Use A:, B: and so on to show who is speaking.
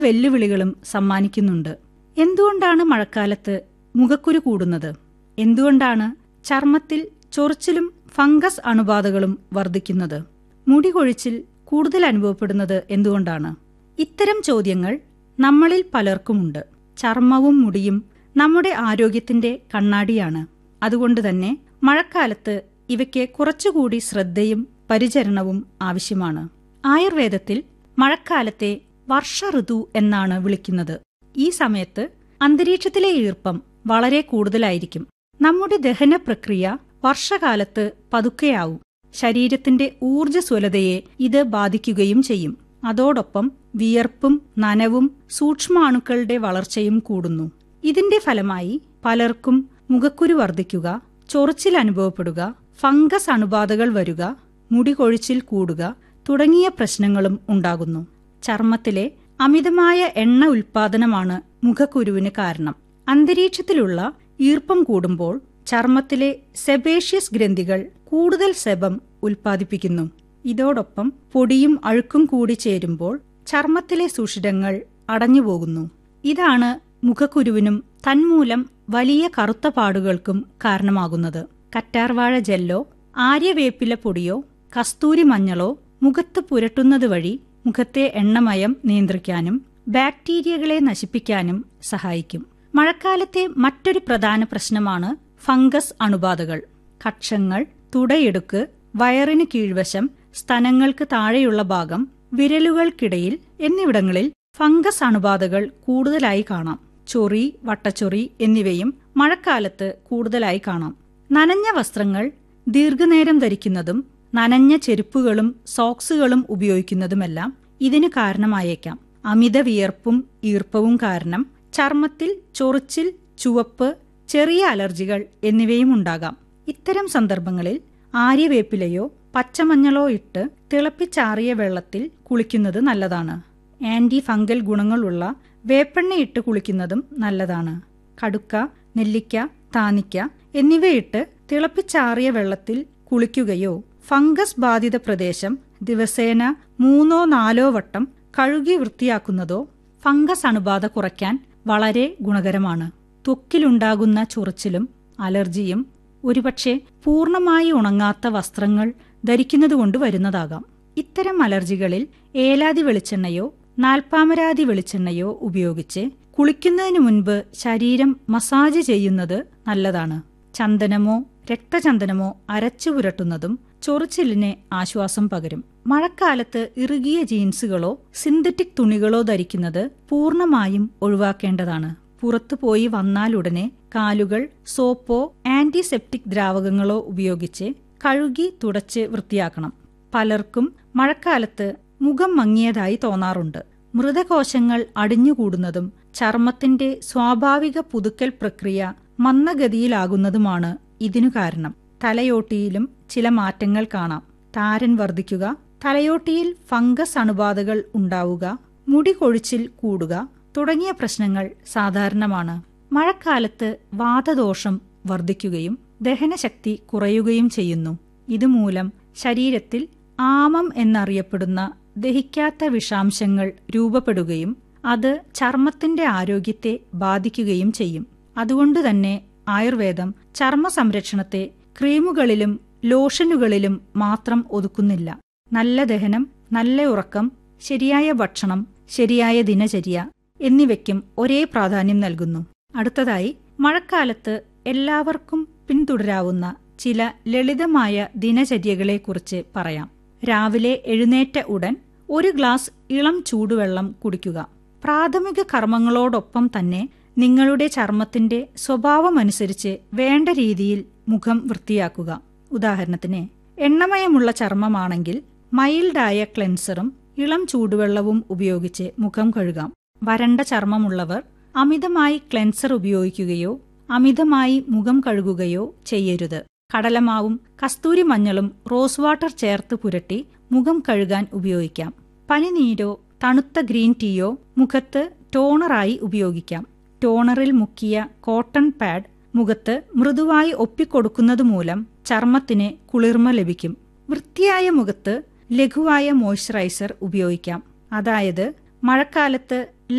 A: വെല്ലുവിളികളും സമ്മാനിക്കുന്നുണ്ട് എന്തുകൊണ്ടാണ് മഴക്കാലത്ത് മുഖക്കുരു കൂടുന്നത് എന്തുകൊണ്ടാണ് ചർമ്മത്തിൽ ചൊറിച്ചിലും ഫംഗസ് അണുബാധകളും വർദ്ധിക്കുന്നത് മുടി കൊഴിച്ചിൽ കൂടുതൽ അനുഭവപ്പെടുന്നത് എന്തുകൊണ്ടാണ് ഇത്തരം ചോദ്യങ്ങൾ നമ്മളിൽ പലർക്കുമുണ്ട് ചർമ്മവും മുടിയും നമ്മുടെ ആരോഗ്യത്തിന്റെ കണ്ണാടിയാണ് അതുകൊണ്ട് തന്നെ മഴക്കാലത്ത് ഇവയ്ക്ക് കുറച്ചുകൂടി ശ്രദ്ധയും പരിചരണവും ആവശ്യമാണ് ആയുർവേദത്തിൽ മഴക്കാലത്തെ വർഷ ഋതു എന്നാണ് വിളിക്കുന്നത് ഈ സമയത്ത് അന്തരീക്ഷത്തിലെ ഈർപ്പം വളരെ കൂടുതലായിരിക്കും നമ്മുടെ ദഹന പ്രക്രിയ വർഷകാലത്ത് പതുക്കെയാവും ശരീരത്തിന്റെ ഊർജ്ജസ്വലതയെ ഇത് ബാധിക്കുകയും ചെയ്യും അതോടൊപ്പം വിയർപ്പും നനവും സൂക്ഷ്മാണുക്കളുടെ വളർച്ചയും കൂടുന്നു ഇതിന്റെ ഫലമായി പലർക്കും മുഖക്കുരു വർദ്ധിക്കുക ചൊറിച്ചിൽ അനുഭവപ്പെടുക ഫംഗസ് അണുബാധകൾ വരുക മുടി കൊഴിച്ചിൽ കൂടുക തുടങ്ങിയ പ്രശ്നങ്ങളും ഉണ്ടാകുന്നു ചർമ്മത്തിലെ അമിതമായ എണ്ണ ഉൽപാദനമാണ് മുഖക്കുരുവിന് കാരണം അന്തരീക്ഷത്തിലുള്ള ഈർപ്പം കൂടുമ്പോൾ ചർമ്മത്തിലെ സെബേഷ്യസ് ഗ്രന്ഥികൾ കൂടുതൽ സെബം ഉൽപ്പാദിപ്പിക്കുന്നു ഇതോടൊപ്പം പൊടിയും അഴുക്കും കൂടി ചേരുമ്പോൾ ചർമ്മത്തിലെ സുഷിരങ്ങൾ അടഞ്ഞുപോകുന്നു ഇതാണ് മുഖക്കുരുവിനും തന്മൂലം വലിയ കറുത്ത പാടുകൾക്കും കാരണമാകുന്നത് കറ്റാർവാഴ ജെല്ലോ ആര്യവേപ്പില പൊടിയോ കസ്തൂരി മഞ്ഞളോ മുഖത്ത് പുരട്ടുന്നത് വഴി മുഖത്തെ എണ്ണമയം നിയന്ത്രിക്കാനും ബാക്ടീരിയകളെ നശിപ്പിക്കാനും സഹായിക്കും മഴക്കാലത്തെ മറ്റൊരു പ്രധാന പ്രശ്നമാണ് ഫംഗസ് അണുബാധകൾ കക്ഷങ്ങൾ തുടയെടുക്ക് വയറിന് കീഴ്വശം സ്തനങ്ങൾക്ക് താഴെയുള്ള ഭാഗം വിരലുകൾക്കിടയിൽ എന്നിവിടങ്ങളിൽ ഫംഗസ് അണുബാധകൾ കൂടുതലായി കാണാം ചൊറി വട്ടച്ചൊറി എന്നിവയും മഴക്കാലത്ത് കൂടുതലായി കാണാം നനഞ്ഞ വസ്ത്രങ്ങൾ ദീർഘനേരം ധരിക്കുന്നതും നനഞ്ഞ ചെരുപ്പുകളും സോക്സുകളും ഉപയോഗിക്കുന്നതുമെല്ലാം ഇതിന് കാരണമായേക്കാം അമിത വിയർപ്പും ഈർപ്പവും കാരണം ചർമ്മത്തിൽ ചൊറിച്ചിൽ ചുവപ്പ് ചെറിയ അലർജികൾ എന്നിവയും ഉണ്ടാകാം ഇത്തരം സന്ദർഭങ്ങളിൽ ആര്യവേപ്പിലയോ പച്ചമഞ്ഞളോ ഇട്ട് തിളപ്പിച്ചാറിയ വെള്ളത്തിൽ കുളിക്കുന്നത് നല്ലതാണ് ആന്റി ഫംഗൽ ഗുണങ്ങളുള്ള വേപ്പെണ്ണയിട്ട് കുളിക്കുന്നതും നല്ലതാണ് കടുക്ക നെല്ലിക്ക താനിക്ക എന്നിവയിട്ട് തിളപ്പിച്ചാറിയ വെള്ളത്തിൽ കുളിക്കുകയോ ഫംഗസ് ബാധിത പ്രദേശം ദിവസേന മൂന്നോ നാലോ വട്ടം കഴുകി വൃത്തിയാക്കുന്നതോ ഫംഗസ് അണുബാധ കുറയ്ക്കാൻ വളരെ ഗുണകരമാണ് ത്വക്കിലുണ്ടാകുന്ന ചൊറിച്ചിലും അലർജിയും ഒരുപക്ഷെ പൂർണ്ണമായി ഉണങ്ങാത്ത വസ്ത്രങ്ങൾ ധരിക്കുന്നതുകൊണ്ട് വരുന്നതാകാം ഇത്തരം അലർജികളിൽ ഏലാതി വെളിച്ചെണ്ണയോ നാൽപ്പാമരാതി വെളിച്ചെണ്ണയോ ഉപയോഗിച്ച് കുളിക്കുന്നതിന് മുൻപ് ശരീരം മസാജ് ചെയ്യുന്നത് നല്ലതാണ് ചന്ദനമോ രക്തചന്ദനമോ അരച്ചു പുരട്ടുന്നതും ചൊറിച്ചിലിന് ആശ്വാസം പകരും മഴക്കാലത്ത് ഇറുകിയ ജീൻസുകളോ സിന്തറ്റിക് തുണികളോ ധരിക്കുന്നത് പൂർണ്ണമായും ഒഴിവാക്കേണ്ടതാണ് പുറത്തു പോയി വന്നാലുടനെ കാലുകൾ സോപ്പോ ആന്റിസെപ്റ്റിക് ദ്രാവകങ്ങളോ ഉപയോഗിച്ച് കഴുകി തുടച്ച് വൃത്തിയാക്കണം പലർക്കും മഴക്കാലത്ത് മുഖം മങ്ങിയതായി തോന്നാറുണ്ട് മൃതകോശങ്ങൾ അടിഞ്ഞുകൂടുന്നതും ചർമ്മത്തിന്റെ സ്വാഭാവിക പുതുക്കൽ പ്രക്രിയ മന്ദഗതിയിലാകുന്നതുമാണ് ഇതിനു കാരണം തലയോട്ടിയിലും ചില മാറ്റങ്ങൾ കാണാം താരൻ വർദ്ധിക്കുക തലയോട്ടിയിൽ ഫംഗസ് അണുബാധകൾ ഉണ്ടാവുക മുടി കൊഴിച്ചിൽ കൂടുക തുടങ്ങിയ പ്രശ്നങ്ങൾ സാധാരണമാണ് മഴക്കാലത്ത് വാതദോഷം വർദ്ധിക്കുകയും ദഹനശക്തി കുറയുകയും ചെയ്യുന്നു ഇതുമൂലം ശരീരത്തിൽ ആമം എന്നറിയപ്പെടുന്ന ദഹിക്കാത്ത വിഷാംശങ്ങൾ രൂപപ്പെടുകയും അത് ചർമ്മത്തിന്റെ ആരോഗ്യത്തെ ബാധിക്കുകയും ചെയ്യും അതുകൊണ്ടുതന്നെ ആയുർവേദം ചർമ്മ സംരക്ഷണത്തെ ക്രീമുകളിലും ലോഷനുകളിലും മാത്രം ഒതുക്കുന്നില്ല നല്ല ദഹനം നല്ല ഉറക്കം ശരിയായ ഭക്ഷണം ശരിയായ ദിനചര്യ എന്നിവയ്ക്കും ഒരേ പ്രാധാന്യം നൽകുന്നു അടുത്തതായി മഴക്കാലത്ത് എല്ലാവർക്കും പിന്തുടരാവുന്ന ചില ലളിതമായ ദിനചര്യകളെക്കുറിച്ച് പറയാം രാവിലെ എഴുന്നേറ്റ ഉടൻ ഒരു ഗ്ലാസ് ഇളം ചൂടുവെള്ളം കുടിക്കുക പ്രാഥമിക കർമ്മങ്ങളോടൊപ്പം തന്നെ നിങ്ങളുടെ ചർമ്മത്തിന്റെ സ്വഭാവമനുസരിച്ച് വേണ്ട രീതിയിൽ മുഖം വൃത്തിയാക്കുക ഉദാഹരണത്തിന് എണ്ണമയമുള്ള ചർമ്മമാണെങ്കിൽ മൈൽഡായ ക്ലെൻസറും ഇളം ചൂടുവെള്ളവും ഉപയോഗിച്ച് മുഖം കഴുകാം വരണ്ട ചർമ്മമുള്ളവർ അമിതമായി ക്ലെൻസർ ഉപയോഗിക്കുകയോ അമിതമായി മുഖം കഴുകുകയോ ചെയ്യരുത് കടലമാവും കസ്തൂരി മഞ്ഞളും റോസ് വാട്ടർ ചേർത്ത് പുരട്ടി മുഖം കഴുകാൻ ഉപയോഗിക്കാം പനിനീരോ തണുത്ത ഗ്രീൻ ടീയോ മുഖത്ത് ടോണറായി ഉപയോഗിക്കാം ടോണറിൽ മുക്കിയ കോട്ടൺ പാഡ് മുഖത്ത് മൃദുവായി ഒപ്പിക്കൊടുക്കുന്നത് മൂലം ചർമ്മത്തിന് കുളിർമ ലഭിക്കും വൃത്തിയായ മുഖത്ത് ലഘുവായ മോയ്സ്ചറൈസർ ഉപയോഗിക്കാം അതായത് മഴക്കാലത്ത്